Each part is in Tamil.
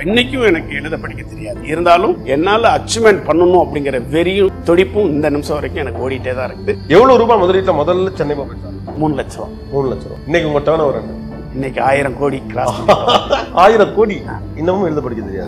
இன்னைக்கும் எனக்கு எழுத படிக்க தெரியாது இருந்தாலும் என்னால அச்சீவ்மெண்ட் பண்ணணும் அப்படிங்கிற வெறியும் துடிப்பும் இந்த நிமிஷம் வரைக்கும் எனக்கு ஓடிட்டே தான் இருக்குது எவ்வளவு ரூபாய் முதலீட்டுல முதல்ல சென்னை மொபைல்ஸ் மூணு லட்சம் ரூபா. மூணு லட்சம் ரூபாய் இன்னைக்கு உங்க டேர்ன் ஓவர் என்ன இன்னைக்கு ஆயிரம் கோடி கிராஸ் ஆயிரம் கோடி இன்னமும் எழுத படிக்க தெரியாது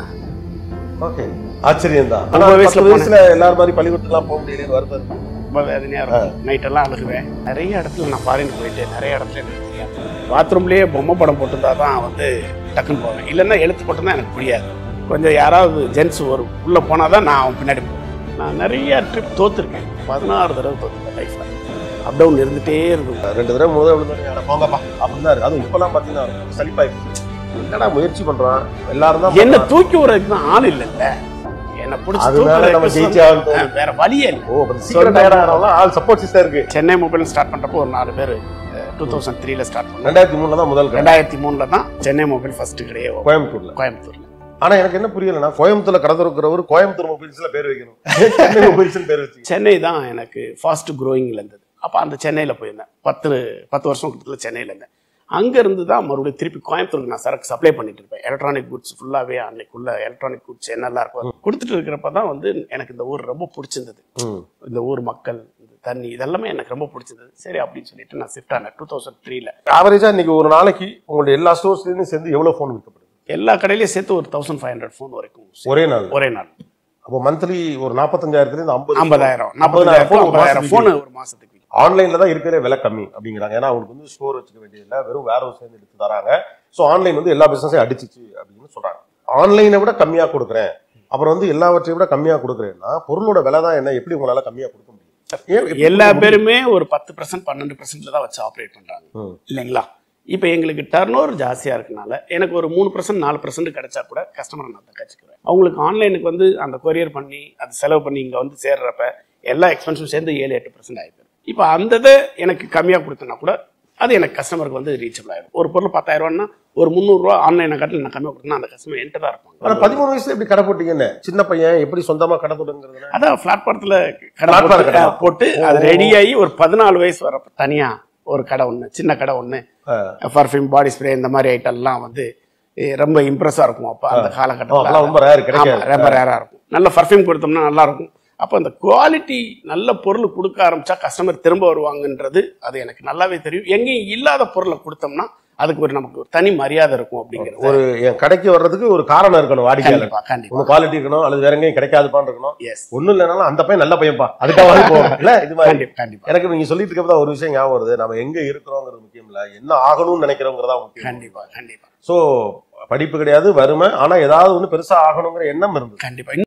ஓகே ஆச்சரியம் தான் ஆனா ஒன்பது பத்து வயசுல வயசுல எல்லாரும் மாதிரி பள்ளிக்கூடத்துலாம் போக முடியல வருது ரொம்ப வேதனையா இருக்கும் நைட்டெல்லாம் அழுகுவேன் நிறைய இடத்துல நான் ஃபாரின் போயிட்டு நிறைய இடத்துல எனக்கு தெரியாது பாத்ரூம்லயே பொம்மை படம் போட்டிருந்தா தான் வந்து டக்குன்னு போவேன் இல்லைன்னா எழுத்து போட்டிருந்தா எனக்கு புரியாது கொஞ்சம் யாராவது ஜென்ஸ் ஒரு உள்ள போனால் தான் நான் அவன் பின்னாடி போவேன் நான் நிறைய ட்ரிப் தோத்துருக்கேன் பதினாறு தடவை தோத்துருக்கேன் லைஃப்ல அப் டவுன் இருந்துட்டே இருக்கும் ரெண்டு தடவை முதல் விழுந்தோடனே, அட போங்கப்பா அப்படின்னு தான் இருக்கு அதுவும் இப்பெல்லாம் பாத்தீங்கன்னா சலிப்பாய் என்னடா முயற்சி பண்றான் எல்லாரும் தான் என்ன பண்றான். தூக்கி விடுறதுக்கு தான் ஆள் இல்லைல்ல என்ன பிடிச்சி அதனால நம்ம ஜெயிச்சே ஆகணும். ஆ, வேற வழியே இல்லை ஓ அப்புறம் சீக்கிரம் டயர்ட் ஆகிறவங்க ஆள் சப்போர்ட் சிஸ்டர் இருக்கு சென்னை மொபைல் ஸ்டார்ட் பண்றப்போ ஒரு நாலு பேர் டூ தௌசண்ட் த்ரீல ஸ்டார்ட் பண்ணோம் ரெண்டாயிரத்தி மூணுல தான் முதல் கடை ரெண்டாயிரத்தி மூணுல தான் சென்னை மொபைல் ஃபர்ஸ்ட் கிடையே open. கோயம்புத்தூர்ல கோயம்புத்தூர்ல ஆனா எனக்கு என்ன புரியலன்னா கோயம்புத்தூர்ல கடை திறக்கிறவர் கோயம்புத்தூர் மொபைல்ஸ்ல பேர் வைக்கணும் சென்னை மொபைல்ஸ் பேர் வச்சு சென்னை தான் எனக்கு ஃபாஸ்ட் க்ரோயிங்ல இருந்தது அப்போ அந்த சென்னையில் போயிருந்தேன் பத்து பத்து வருஷம் கிட்டத்தில் சென்னையில் இருந்தேன் அங்கேருந்து தான் மறுபடியும் திருப்பி கோயம்புத்தூருக்கு நான் சரக்கு சப்ளை பண்ணிட்டு இருப்பேன் எலக்ட்ரானிக் குட்ஸ் ஃபுல்லாகவே அன்னைக்குள்ள எலக்ட்ரானிக் குட்ஸ் என்னெல்லாம் இருக்கும் கொடுத்துட்டு இருக்கிறப்ப தான் வந்து எனக்கு இந்த ஊர் ரொம்ப பிடிச்சிருந்தது ம். இந்த ஊர் மக்கள் இந்த தண்ணி இதெல்லாமே எனக்கு ரொம்ப பிடிச்சிருந்தது சரி அப்படின்னு சொல்லிட்டு நான் ஷிஃப்ட் ஆனேன் டூ தௌசண்ட் த்ரீல ஆவரேஜா இன்னைக்கு ஒரு நாளைக்கு உங்களுடைய எல்லா ஸ்டோர்ஸ்லயும் சேர்ந்து எவ்வளவு ஃபோன் விற்கப்படுது எல்லா கடையிலையும் சேர்த்து ஒரு தௌசண்ட் ஃபைவ் ஹண்ட்ரட் ஃபோன் வரைக்கும் ஒரே நாள் ஒரே நாள் அப்போ மந்த்லி ஒரு நாற்பத்தஞ்சாயிரத்துல இருந்து ஐம்பது ஐம்பதாயிரம் ஐம்பதாயிரம் நாற்பதாயிரம் phone ஒரு ஐம்பதாயிரம் மாசத்துக்கு ஃபோன் ஒரு மாசத்துக்கு ஆன்லைன்ல தான் இருக்கிற விலை கம்மி அப்படிங்கிறாங்க ஏன்னா அவங்களுக்கு வந்து ஸ்டோர் வச்சுக்க வேண்டியதில்லை வெறும் வேர் ஹவுஸ் எடுத்து தராங்க ஸோ ஆன்லைன் வந்து எல்லா பிசினஸையும் அடிச்சிச்சு அப்படின்னு சொல்றாங்க ஆன்லைனை விட கம்மியா கொடுக்குறேன் அப்புறம் வந்து எல்லாவற்றையும் விட கம்மியா கொடுக்குறேன்னா பொருளோட விலை தான் என்ன எப்படி உங்களால கம்மியா கொடுக்க முடியும் ஏன் எப்படி எல்லா கொடுக்க முடியும்? பேருமே ஒரு பத்து பர்சன்ட் பன்னெண்டு பர்சன்ட்ல தான் வச்சு ஆப்ரேட் பண்றாங்க ம். இல்லைங்களா இப்போ எங்களுக்கு டர்ன் ஓவர் ஜாஸ்தியாக இருக்கனால எனக்கு ஒரு மூணு பர்சன்ட் நாலு பர்சன்ட் கிடைச்சா கூட கஸ்டமரை நான் தக்கச்சிக்கிறேன் அவங்களுக்கு ஆன்லைனுக்கு வந்து அந்த கொரியர் பண்ணி அது செலவு பண்ணி இங்கே வந்து சேர்றப்ப எல்லா எக்ஸ்பென்ஸும் சேர்ந்து ஏழு எட்டு பர்சன்ட் ஆயிடுது இப்போ அந்த இதை எனக்கு கம்மியாக கொடுத்தனா கூட அது எனக்கு கஸ்டமருக்கு வந்து ரீச்சபிள் ஆயிடும் ஒரு பொருள் பத்தாயிரம் ரூபான்னா ஒரு முந்நூறுரூவா ஆன்லைனை காட்டில் நான் கம்மியாக கொடுத்தனா அந்த கஸ்டமர் என்கிட்ட தான் ஆனா இருப்பாங்க பதிமூணு வயசுல எப்படி கடை போட்டீங்கன்னு சின்ன பையன் எப்படி சொந்தமா கடை தொடங்குறதுன்னா அதான் பிளாட்பாரத்தில் கடை Platform போட்டு, கடை. போட்டு அது ரெடி ஆகி ஒரு பதினாலு வயசு வரப்ப தனியா ஒரு கடை ஒன்று சின்ன கடை ஒன்று பர்ஃப்யூம் பாடி ஸ்ப்ரே இந்த மாதிரி ஐட்டம்லாம் வந்து eh, ரொம்ப இம்ப்ரெஸ்ஸாக இருக்கும் அப்போ அந்த அதெல்லாம் ரொம்ப rare, காலகட்டத்தில் கிடைக்காது. ஆமா, ரொம்ப ரேராக இருக்கும் நல்ல பர்ஃப்யூம் கொடுத்தோம்னா நல்லா இருக்கும் அப்போ அந்த குவாலிட்டி நல்ல பொருள் கொடுக்க ஆரம்பிச்சா கஸ்டமர் திரும்ப வருவாங்கன்றது அது எனக்கு நல்லாவே தெரியும் எங்கேயும் இல்லாத பொருளை கொடுத்தோம்னா அதுக்கு ஒரு நமக்கு ஒரு தனி மரியாதை இருக்கும் அப்படிங்கிறது ஒரு என் கடைக்கு வர்றதுக்கு ஒரு காரணம் இருக்கணும் வாடிக்கையாளர் கண்டிப்பா கண்டிப்பா ஒண்ணு குவாலிட்டி இருக்கணும் அல்லது வேற எங்கேயும் கிடைக்காதுப்பான்னு இருக்கணும் எஸ் ஒண்ணும் இல்லைனாலும் அந்த பையன் நல்ல பையன்பா அதுக்காக போகும் இல்ல இது மாதிரி கண்டிப்பா கண்டிப்பா எனக்கு நீங்க சொல்லிட்டு இருக்கப்பதான் ஒரு விஷயம் ஞாபகம் வருது நம்ம எங்க இருக்கிறோங்கிறது முக்கியம் இல்ல என்ன ஆகணும்னு நினைக்கிறோங்கிறதா முக்கியம் கண்டிப்பா கண்டிப்பா சோ படிப்பு கிடையாது வறுமை ஆனா ஏதாவது ஒண்ணு பெருசா ஆகணுங்கிற எண்ணம் இருந்தது கண்டிப்பா